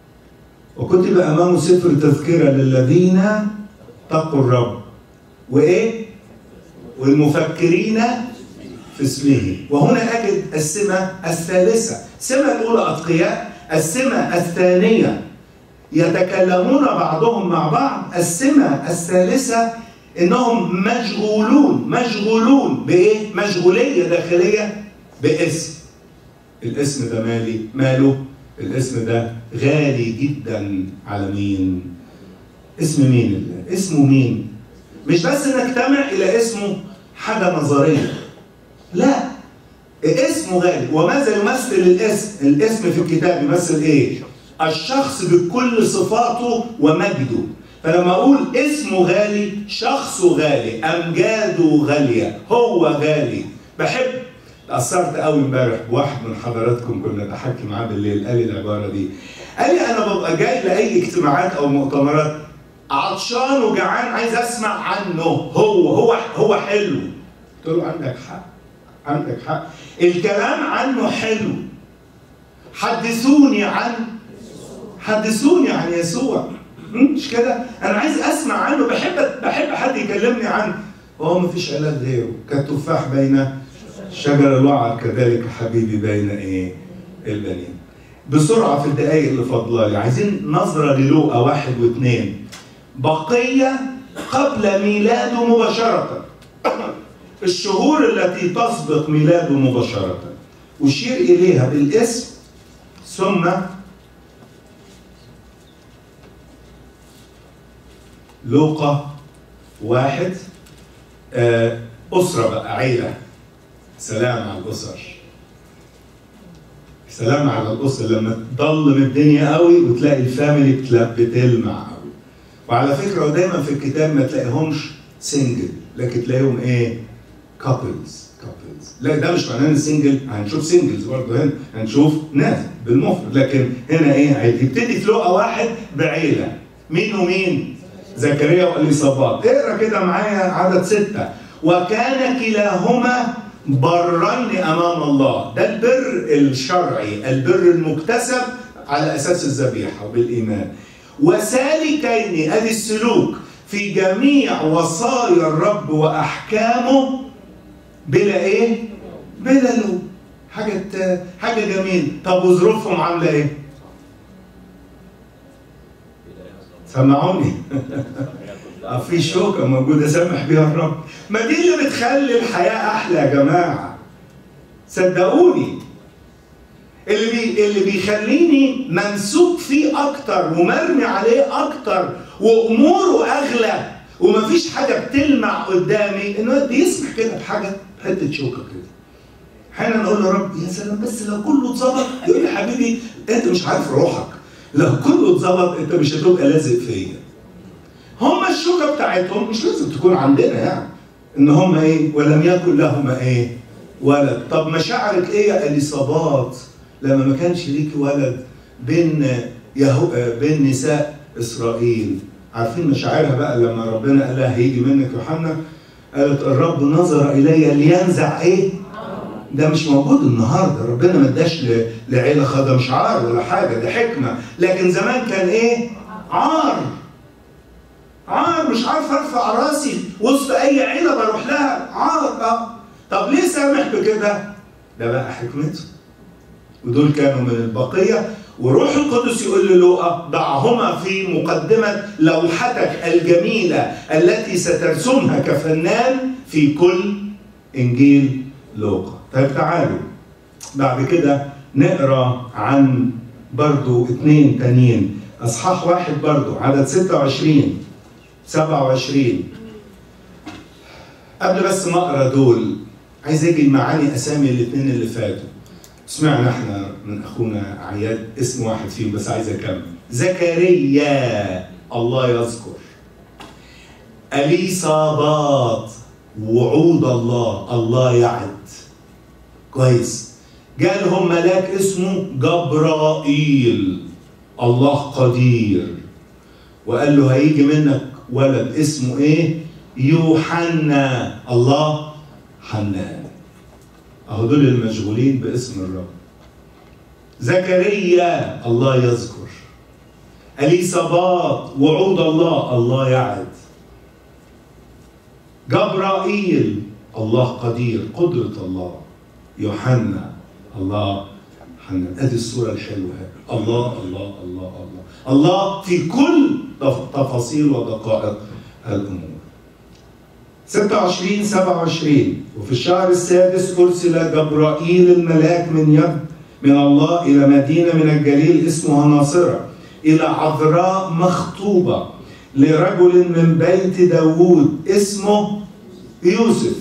وكتب امامه سفر تذكره للذين اتقوا الرب وايه والمفكرين في اسمه وهنا اجد السمه الثالثه السمه الاولى اتقياء السمه الثانيه يتكلمون بعضهم مع بعض السمه الثالثه انهم مشغولون مشغولون بايه مشغوليه داخليه باسم الاسم ده مالي ماله الاسم ده غالي جدا على مين اسم مين الله اسمه مين مش بس نجتمع الى اسمه حاجه نظريه لا اسمه غالي وماذا يمثل الاسم الاسم في الكتاب يمثل ايه الشخص بكل صفاته ومجده فلما اقول اسمه غالي شخصه غالي امجاده غاليه هو غالي بحب اتأثرت قوي امبارح بواحد من حضراتكم كنا نتحكي معاه بالليل قال لي العباره دي قال لي انا ببقى جاي لاي اجتماعات او مؤتمرات عطشان وجعان عايز اسمع عنه هو هو هو حلو قلت له عندك حق عندك حق الكلام عنه حلو حدثوني عن حدثوني عن يسوع مش كده انا عايز اسمع عنه بحب بحب حد يكلمني عنه هو ما فيش علاج غيره كالتفاح بين شجر الوعد كذلك حبيبي بين ايه البنين بسرعه في الدقائق اللي فاضله لي عايزين نظره للوقا واحد واثنين بقيه قبل ميلاده مباشره الشهور التي تسبق ميلاده مباشره أشير إليها بالاسم ثم لوقا واحد آه، أسرة بقى عيلة سلام على الأسر سلام على الأسر لما تضلم الدنيا قوي وتلاقي الفاميلي بتلا- بتلمع قوي وعلى فكرة ودايما في الكتاب ما تلاقيهمش سنجل لكن تلاقيهم ايه كابلز كابلز لا ده مش معناه ان سنجل هنشوف سنجلز برضه هنا هنشوف ناس بالمفرد لكن هنا ايه هيبتدي في لقا واحد بعيله مين ومين زكريا واليصابات اقرا كده معايا عدد ستة وكان كلاهما برين امام الله ده البر الشرعي البر المكتسب على اساس الذبيحه وبالايمان وسالكين ادي السلوك في جميع وصايا الرب واحكامه بلا ايه؟ بلا لوم حاجه حاجه جميله طب وظروفهم عامله ايه؟ سمعوني آه، في شوكه موجوده سامح بيها الرب ما دي اللي بتخلي الحياه احلى يا جماعه صدقوني اللي بي اللي بيخليني ممسوك فيه اكتر ومرمي عليه اكتر واموره اغلى ومفيش حاجه بتلمع قدامي انه بيسمح كده بحاجه حته شوكه كده احيانا نقول له رب يا سلام بس لو كله اتظبط يقول لي حبيبي انت مش عارف روحك لو كله اتظبط انت مش هتبقى لازق فيا هما الشوكه بتاعتهم مش لازم تكون عندنا يعني ان هما ايه ولم يكن لهما ايه ولد طب مشاعرك ايه يا اليصابات لما ما كانش ليكي ولد بين يهو بين نساء اسرائيل عارفين مشاعرها بقى لما ربنا قال لها هيجي منك يوحنا قالت الرب نظر الي لينزع ايه ده مش موجود النهارده ربنا ما اداش ل- لعيله خدها مش عار ولا حاجه ده حكمه لكن زمان كان ايه عار عار مش عارف ارفع راسي وسط اي عيله بروح لها عار اه طب ليه سامح بكده ده بقى حكمته ودول كانوا من البقيه وروح القدس يقول للوقا ضعهما في مقدمه لوحتك الجميله التي سترسمها كفنان في كل انجيل لوقا طيب تعالوا بعد كده نقرا عن برضو اتنين تانيين اصحاح واحد برضو عدد 26 27 قبل بس ما اقرا دول عايز اجي معاني اسامي الاثنين اللي فاتوا سمعنا احنا من اخونا عياد اسم واحد فيهم بس عايز اكمل زكريا الله يذكر اليصابات وعود الله الله يعد كويس جالهم ملاك اسمه جبرائيل الله قدير وقال له هيجي منك ولد اسمه ايه يوحنا الله حنان اهو دول المشغولين باسم الرب زكريا الله يذكر اليصابات وعود الله الله يعد جبرائيل الله قدير قدرة الله يوحنا الله حنان ادي الصورة الحلوة هذه الله الله الله الله الله في كل تفاصيل ودقائق الأمور 26 27 وفي الشهر السادس أرسل جبرائيل الملاك من يد من الله إلى مدينة من الجليل اسمها ناصرة إلى عذراء مخطوبة لرجل من بيت داوود اسمه يوسف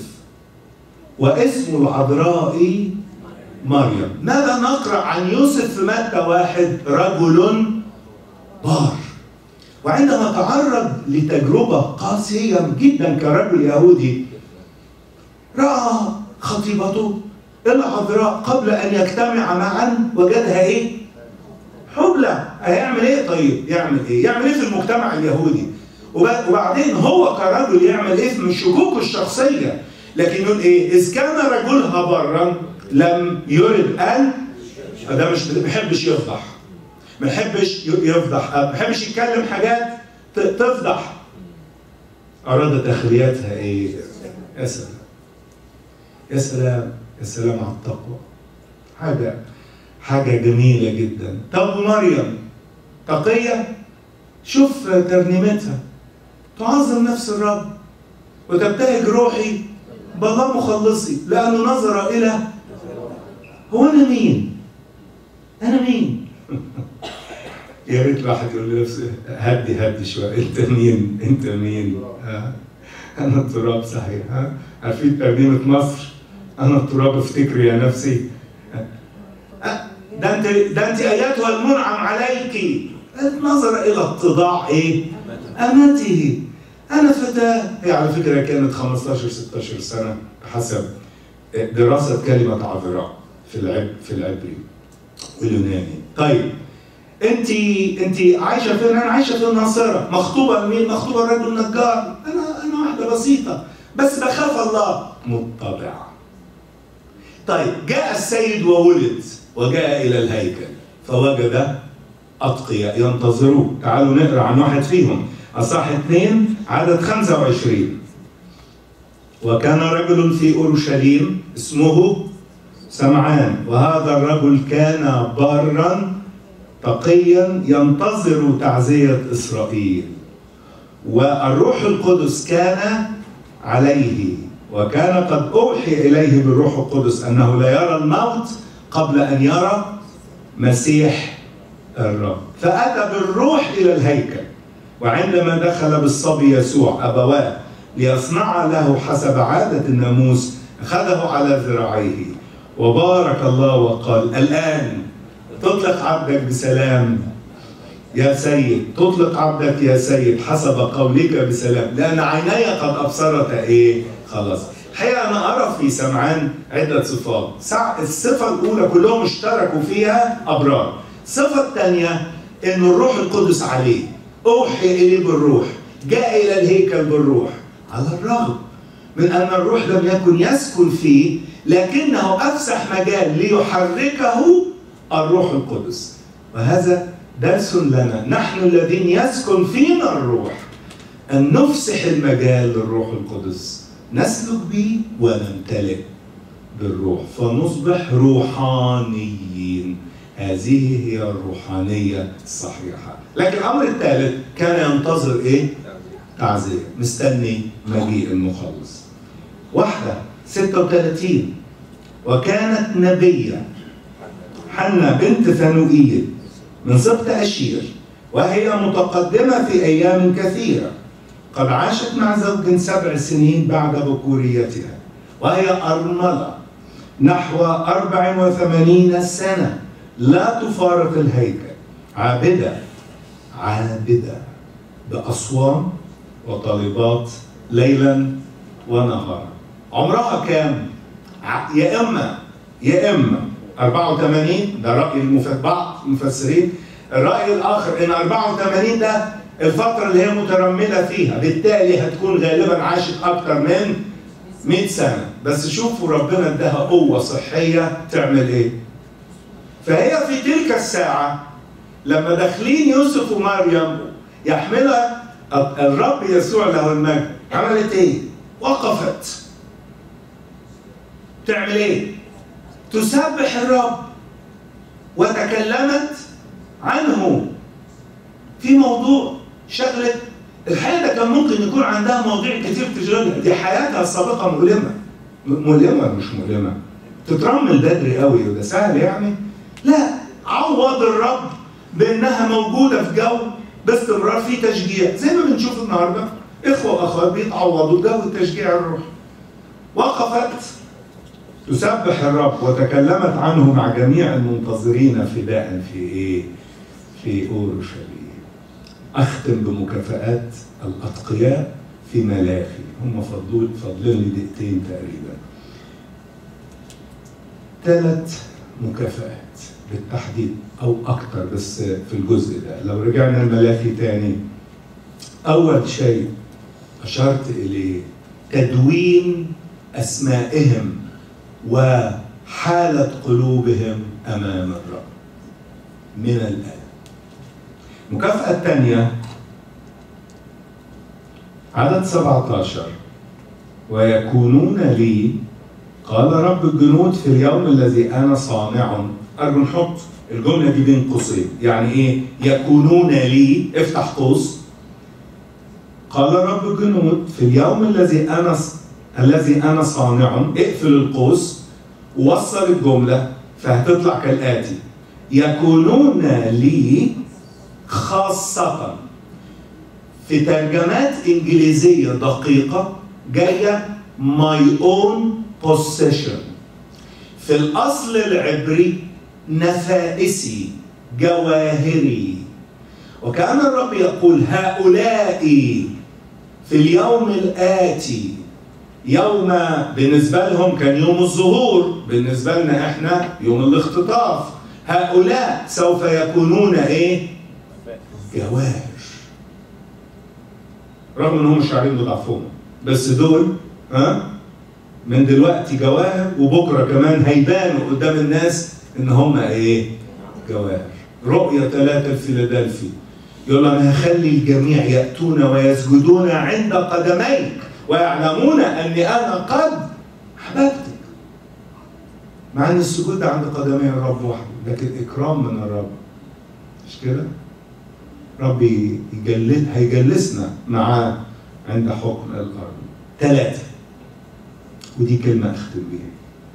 واسم العذراء مريم ماذا نقرأ عن يوسف في متى واحد رجل بار وعندما تعرض لتجربة قاسية جدا كرجل يهودي رأى خطيبته العذراء قبل أن يجتمع معا وجدها إيه؟ حبلى هيعمل إيه طيب؟ يعمل إيه؟ يعمل إيه في المجتمع اليهودي؟ وبعدين هو كرجل يعمل إيه من شكوكه الشخصية لكن يقول إيه؟ إذ كان رجلها برا لم يرد أن ده مش ما بيحبش يفضح ما بيحبش يفضح ما بيحبش يتكلم حاجات تفضح أراد تخليتها إيه؟ يا سلام يا سلام يا سلام على التقوى حاجة حاجة جميلة جدا طب مريم تقية شوف ترنيمتها تعظم نفس الرب وتبتهج روحي بالله مخلصي لأنه نظر إلى هو أنا مين؟ أنا مين؟ يا ريت الواحد يقول لنفسه هدي هدي شوية أنت مين؟ أنت مين؟ ها؟ أنا التراب صحيح ها؟ عارفين ترنيمة مصر؟ أنا التراب افتكر يا نفسي ده أنت ده أنت أيتها المنعم عليك نظر إلى اتضاع إيه؟ أمته أنا فتاة هي على فكرة كانت 15 16 سنة حسب دراسة كلمة عذراء في العب في العبري واليوناني طيب انت انت عايشه فين؟ انا عايشه في الناصره، مخطوبه لمين؟ مخطوبه لرجل نجار، انا انا واحده بسيطه، بس بخاف الله، متبعه. طيب جاء السيد وولد وجاء الى الهيكل فوجد اتقياء ينتظروه، تعالوا نقرا عن واحد فيهم، اصح اثنين عدد 25 وكان رجل في اورشليم اسمه سمعان وهذا الرجل كان بارا تقيا ينتظر تعزية إسرائيل والروح القدس كان عليه وكان قد أوحي إليه بالروح القدس أنه لا يرى الموت قبل أن يرى مسيح الرب فأتى بالروح إلى الهيكل وعندما دخل بالصبي يسوع أبواه ليصنع له حسب عادة الناموس أخذه على ذراعيه وبارك الله وقال الآن تطلق عبدك بسلام يا سيد تطلق عبدك يا سيد حسب قولك بسلام لأن عيني قد أبصرت إيه خلاص الحقيقة أنا أرى في سمعان عدة صفات الصفة الأولى كلهم اشتركوا فيها أبرار الصفة الثانية أن الروح القدس عليه أوحي إليه بالروح جاء إلى الهيكل بالروح على الرغم من أن الروح لم يكن يسكن فيه لكنه أفسح مجال ليحركه الروح القدس وهذا درس لنا نحن الذين يسكن فينا الروح أن نفسح المجال للروح القدس نسلك به ونمتلئ بالروح فنصبح روحانيين هذه هي الروحانية الصحيحة لكن الأمر الثالث كان ينتظر إيه؟ تعزية مستني مجيء المخلص واحدة 36 وكانت نبية حنا بنت فنوئيل من سبط أشير وهي متقدمة في أيام كثيرة قد عاشت مع زوج سبع سنين بعد بكوريتها وهي أرملة نحو أربع وثمانين سنة لا تفارق الهيكل عابدة عابدة بأصوام وطالبات ليلا ونهارا عمرها كام؟ يا إما يا إما 84 ده رأي المف... بعض المفسرين الرأي الآخر إن 84 ده الفترة اللي هي مترملة فيها بالتالي هتكون غالبا عاشت أكتر من 100 سنة بس شوفوا ربنا اداها قوة صحية تعمل إيه؟ فهي في تلك الساعة لما داخلين يوسف ومريم يحملها الرب يسوع له المجد عملت ايه؟ وقفت تعمل ايه؟ تسبح الرب وتكلمت عنه في موضوع شغلة الحقيقة كان ممكن يكون عندها مواضيع كتير تشغلها دي حياتها السابقة مؤلمة مؤلمة مش مؤلمة تترمل بدري قوي وده سهل يعني لا عوض الرب بانها موجودة في جو باستمرار في تشجيع زي ما بنشوف النهارده اخوة واخوات بيتعوضوا جو التشجيع الروحي وقفت تسبح الرب وتكلمت عنه مع جميع المنتظرين فداء في ايه؟ في اورشليم. اختم بمكافآت الاتقياء في ملاخي، هم فضلوا فاضلين لي دقيقتين تقريبا. ثلاث مكافآت بالتحديد او اكثر بس في الجزء ده، لو رجعنا الملاخي تاني اول شيء اشرت اليه تدوين اسمائهم وحالة قلوبهم أمام الرب من الآن المكافأة الثانية عدد 17 ويكونون لي قال رب الجنود في اليوم الذي أنا صانع أرجو نحط الجملة دي بين قوسين يعني إيه يكونون لي افتح قوس قال رب الجنود في اليوم الذي أنا الذي انا صانع اقفل القوس ووصل الجمله فهتطلع كالاتي يكونون لي خاصة في ترجمات إنجليزية دقيقة جاية my own possession في الأصل العبري نفائسي جواهري وكأن الرب يقول هؤلاء في اليوم الآتي يوم بالنسبة لهم كان يوم الظهور بالنسبة لنا احنا يوم الاختطاف هؤلاء سوف يكونون ايه جواهر رغم انهم مش عارفين بضعفهم بس دول ها من دلوقتي جواهر وبكره كمان هيبانوا قدام الناس ان هم ايه جواهر رؤية ثلاثة الفيلادلفي يقول انا هخلي الجميع ياتون ويسجدون عند قدميك ويعلمون اني انا قد احببتك مع ان السجود عند قدمي الرب وحده لكن اكرام من الرب مش كده ربي يجلس هيجلسنا معاه عند حكم الارض ثلاثه ودي كلمه اختم بيها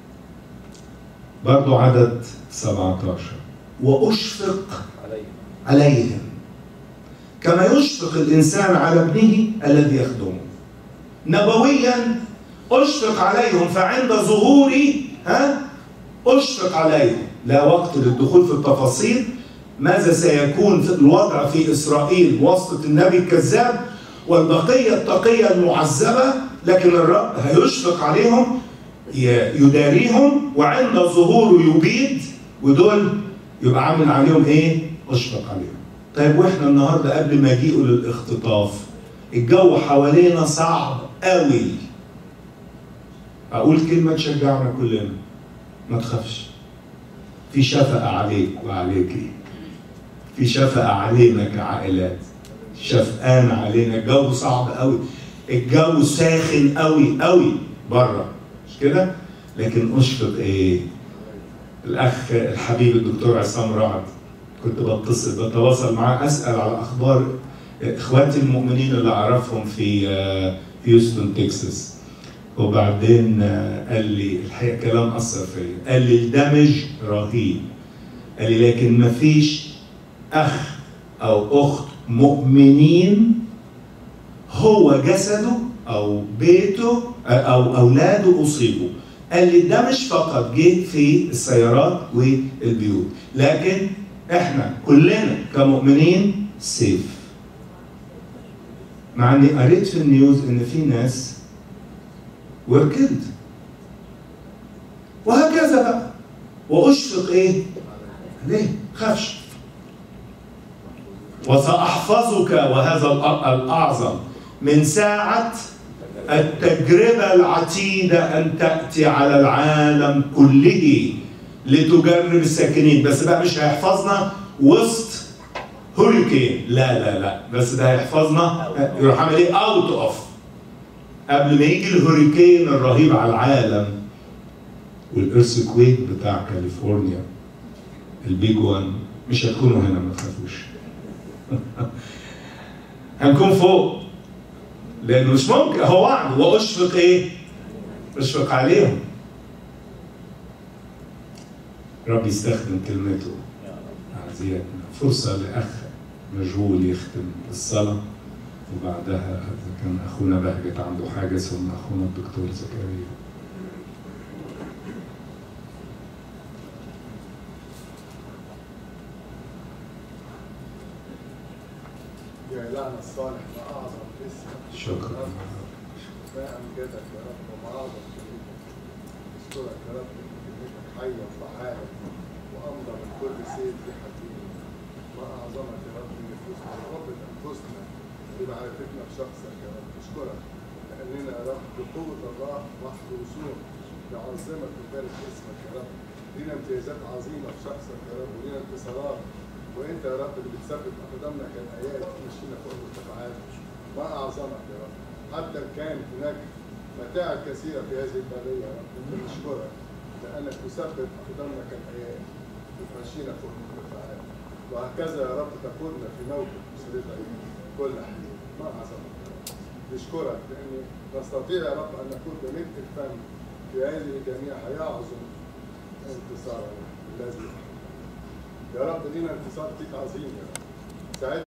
برضو عدد 17 واشفق عليهم كما يشفق الانسان على ابنه الذي يخدمه نبويا اشفق عليهم فعند ظهوري ها اشفق عليهم لا وقت للدخول في التفاصيل ماذا سيكون في الوضع في اسرائيل بواسطه النبي الكذاب والبقيه التقيه المعذبه لكن الرب هيشفق عليهم يداريهم وعند ظهوره يبيد ودول يبقى عامل عليهم ايه؟ اشفق عليهم. طيب واحنا النهارده قبل مجيئه للاختطاف الجو حوالينا صعب قوي. اقول كلمه تشجعنا كلنا ما تخافش. في شفقه عليك وعليكي. في شفقه علينا كعائلات. شفقان علينا الجو صعب قوي. الجو ساخن قوي قوي بره مش كده؟ لكن اشفق ايه؟ الاخ الحبيب الدكتور عصام رعد كنت بتصل بتواصل معاه اسال على اخبار اخواتي المؤمنين اللي اعرفهم في هيوستن تكساس وبعدين قال لي الحقيقه كلام اثر فيا قال لي الدمج رهيب قال لي لكن ما فيش اخ او اخت مؤمنين هو جسده او بيته او اولاده اصيبوا قال لي ده مش فقط جه في السيارات والبيوت لكن احنا كلنا كمؤمنين سيف مع اني قريت في النيوز ان في ناس وركلد وهكذا بقى واشفق ايه ليه خافش وساحفظك وهذا الاعظم من ساعه التجربة العتيدة أن تأتي على العالم كله لتجرب الساكنين بس بقى مش هيحفظنا وسط هوريكين لا لا لا بس ده هيحفظنا يروح عامل ايه اوت اوف قبل ما يجي الهوريكين الرهيب على العالم والارثكويك بتاع كاليفورنيا البيج وان مش هتكونوا هنا ما تخافوش هنكون فوق لانه مش ممكن هو وعد واشفق ايه؟ اشفق عليهم رب يستخدم كلمته عزيزنا فرصة لأخ مشغول يختم الصلاة وبعدها إذا كان أخونا بهجت عنده حاجة ثم أخونا الدكتور زكريا يا إلهنا الصالح ما أعظم اسمك شكرا ما أمجدك يا رب وما أعظم كلمتك أشكرك يا رب إن كلمتك حية وفعالة وأمضى من كل سيف في حكيم ما أعظمك يا رب من نفوسنا ربط أنفسنا بمعرفتنا بشخصك يا رب أشكرك لأننا يا رب بقوة الله محروسون نعظمك ونبارك اسمك يا رب لينا امتيازات عظيمة في شخصك يا رب ولينا انتصارات وانت يا رب اللي بتثبت اقدامنا كالايات تمشينا فوق المرتفعات ما اعظمك يا رب حتى ان كان هناك متاعب كثيره في هذه البريه يا رب نشكرك لانك تثبت اقدامنا كالايات وتمشينا فوق المرتفعات وهكذا يا رب تقودنا في موكب مسيرتك كل حين ما اعظمك يا رب نشكرك لان نستطيع يا رب ان نكون بملء الفم في هذه الجميع يعظم انتصارنا الذي يا رب لينا انتصار فيك عظيم يا رب ساعدنا